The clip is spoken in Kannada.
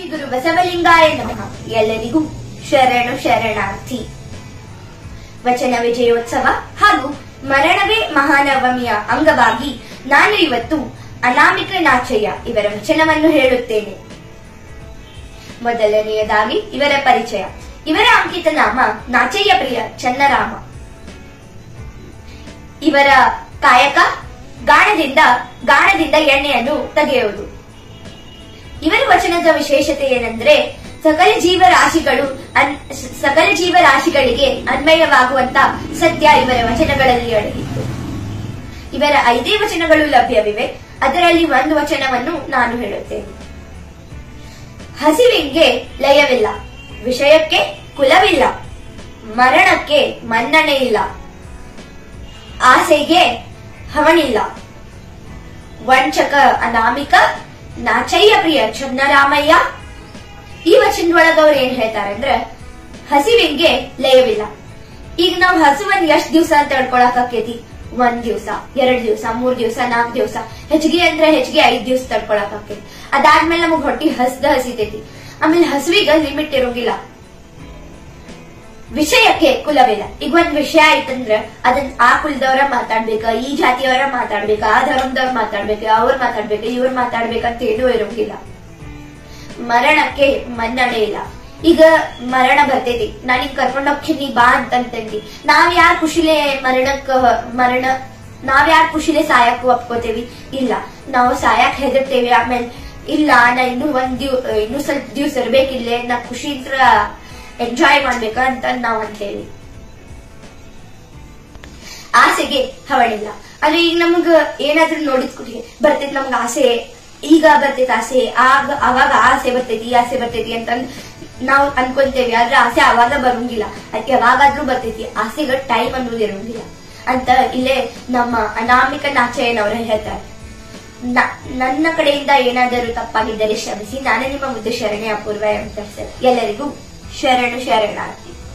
ಗುರು ಬಸವಲಿಂಗಾಯ ನಮಃ ಎಲ್ಲರಿಗೂ ಶರಣು ಶರಣಾರ್ಥಿ ವಚನ ವಿಜಯೋತ್ಸವ ಹಾಗೂ ಮರಣವೇ ಮಹಾನವಮಿಯ ಅಂಗವಾಗಿ ನಾನು ಇವತ್ತು ಅನಾಮಿಕ ನಾಚಯ್ಯ ಇವರ ವಚನವನ್ನು ಹೇಳುತ್ತೇನೆ ಮೊದಲನೆಯದಾಗಿ ಇವರ ಪರಿಚಯ ಇವರ ಅಂಕಿತ ನಾಮ ನಾಚಯ್ಯ ಪ್ರಿಯ ಚನ್ನರಾಮ ಇವರ ಕಾಯಕ ಗಾಣದಿಂದ ಗಾಣದಿಂದ ಎಣ್ಣೆಯನ್ನು ತೆಗೆಯುವುದು ಇವರ ವಚನದ ವಿಶೇಷತೆ ಏನೆಂದ್ರೆ ಸಕಲ ಜೀವರಾಶಿಗಳು ಅನ್- ಸ- ಸಕಲ ಜೀವರಾಶಿಗಳಿಗೆ ಅನ್ವಯವಾಗುವಂತ ಸತ್ಯ ಇವರ ವಚನಗಳಲ್ಲಿ ಅಡಗಿತ್ತು ಇವರ ಐದೇ ವಚನಗಳು ಲಭ್ಯವಿವೆ ಅದರಲ್ಲಿ ಒಂದು ವಚನವನ್ನು ನಾನು ಹೇಳುತ್ತೇನೆ ಹಸಿವಿಗೆ ಲಯವಿಲ್ಲ ವಿಷಯಕ್ಕೆ ಕುಲವಿಲ್ಲ ಮರಣಕ್ಕೆ ಮನ್ನಣೆ ಇಲ್ಲ ಆಸೆಗೆ ಹವಣಿಲ್ಲ ವಂಚಕ ಅನಾಮಿಕ ನಾಚಯ್ಯ ಪ್ರಿಯ ಚನ್ನರಾಮಯ್ಯ ಈ ವಚನದೊಳಗ ಅವ್ರು ಏನ್ ಹೇಳ್ತಾರೆ ಅಂದ್ರೆ ಹಸಿವಿಗೆ ಲಯವಿಲ್ಲ ಈಗ ನಾವು ಹಸುವನ್ ಎಷ್ಟ್ ದಿವ್ಸ ಅಂತ ತಡ್ಕೊಳಕ್ ಆಕೇತಿ ಒಂದ್ ದಿವ್ಸ ಎರಡ್ ದಿವ್ಸ ಮೂರ್ ದಿವ್ಸ ನಾಲ್ಕ್ ದಿವ್ಸ ಹೆಚ್ಚಿಗೆ ಅಂದ್ರೆ ಹೆಚ್ಚಿಗೆ ಐದ್ ದಿವ್ಸ ತಡ್ಕೊಳಕ್ ಆಕೇತಿ ಅದಾದ್ಮೇಲೆ ನಮಗ್ ಹೊಟ್ಟಿ ಹಸ್ದ ಹಸಿತೈತಿ ಆಮೇಲೆ ಹಸುವಿಗ ಲಿಮಿಟ್ ಇರೋಂಗಿಲ್ಲ ವಿಷಯಕ್ಕೆ ಕುಲವಿಲ್ಲ ಈಗ ಒಂದ್ ವಿಷಯ ಆಯ್ತಂದ್ರ ಅದನ್ನ ಆ ಕುಲದವರ ಮಾತಾಡ್ಬೇಕ ಈ ಜಾತಿಯವರ ಮಾತಾಡ್ಬೇಕ ಆ ಧರ್ಮದವ್ರ ಮಾತಾಡ್ಬೇಕ ಅವ್ರ ಮಾತಾಡ್ಬೇಕ ಇವ್ರ ಮಾತಾಡ್ಬೇಕಂತ ಏನೂ ಇರೋಂಗಿಲ್ಲ ಮರಣಕ್ಕೆ ಮನ್ನಣೆ ಇಲ್ಲ ಈಗ ಮರಣ ಬರ್ತೈತಿ ನಾನೀಗ ಕರ್ಕೊಂಡ್ ಹೋಗ್ತೀನಿ ಬಾ ಅಂತಂತಂದಿ ನಾವ್ ಯಾರ್ ಖುಷಿಲೆ ಮರಣಕ್ಕ ಮರಣ ನಾವ್ ಯಾರ್ ಖುಷಿಲೆ ಸಾಯಕ್ ಒಪ್ಕೋತೇವಿ ಇಲ್ಲ ನಾವು ಸಾಯಕ್ ಹೆದರ್ತೇವಿ ಆಮೇಲೆ ಇಲ್ಲ ನಾ ಇನ್ನು ಒಂದ್ ದಿವ್ ಇನ್ನು ಸ್ವಲ್ಪ ದಿವ್ಸ ಇರ್ಬೇಕಿಲ್ಲೇ ನಾ ಖುಷಿಯಿಂದ ಎಂಜಾಯ್ ಮಾಡ್ಬೇಕ ಅಂತ ನಾವ್ ಅಂತೇವಿ ಆಸೆಗೆ ಹವಣಿಲ್ಲ ಅಂದ್ರೆ ಈಗ ನಮಗ ಏನಾದ್ರೂ ನೋಡಿದ್ ಕೂಡಲೇ ಬರ್ತೈತಿ ನಮ್ಗ ಆಸೆ ಈಗ ಬರ್ತೈತಿ ಆಸೆ ಆಗ ಅವಾಗ ಆಸೆ ಬರ್ತೈತಿ ಈ ಆಸೆ ಬರ್ತೈತಿ ಅಂತಂದ್ ನಾವು ಅನ್ಕೊಂತೇವಿ ಆದ್ರೆ ಆಸೆ ಅವಾಗ ಬರಂಗಿಲ್ಲ ಅದಕ್ಕೆ ಯಾವಾಗಾದ್ರೂ ಬರ್ತೈತಿ ಆಸೆಗ ಟೈಮ್ ಅನ್ನೋದು ಇರಂಗಿಲ್ಲ ಅಂತ ಇಲ್ಲೇ ನಮ್ಮ ಅನಾಮಿಕ ನಾಚಯ್ಯನವರ ಹೇಳ್ತಾರೆ ನ- ನನ್ನ ಕಡೆಯಿಂದ ಏನಾದರೂ ತಪ್ಪಾಗಿದ್ದರೆ ಕ್ಷಮಿಸಿ ನಾನು ನಿಮ್ಮ ಮುದ್ದು ಶರಣೆ ಅಪೂರ್ವ ಅಂತ ಎಲ್ಲರಿಗೂ ಶರಣು ಶರಣಾರ್ಥಿ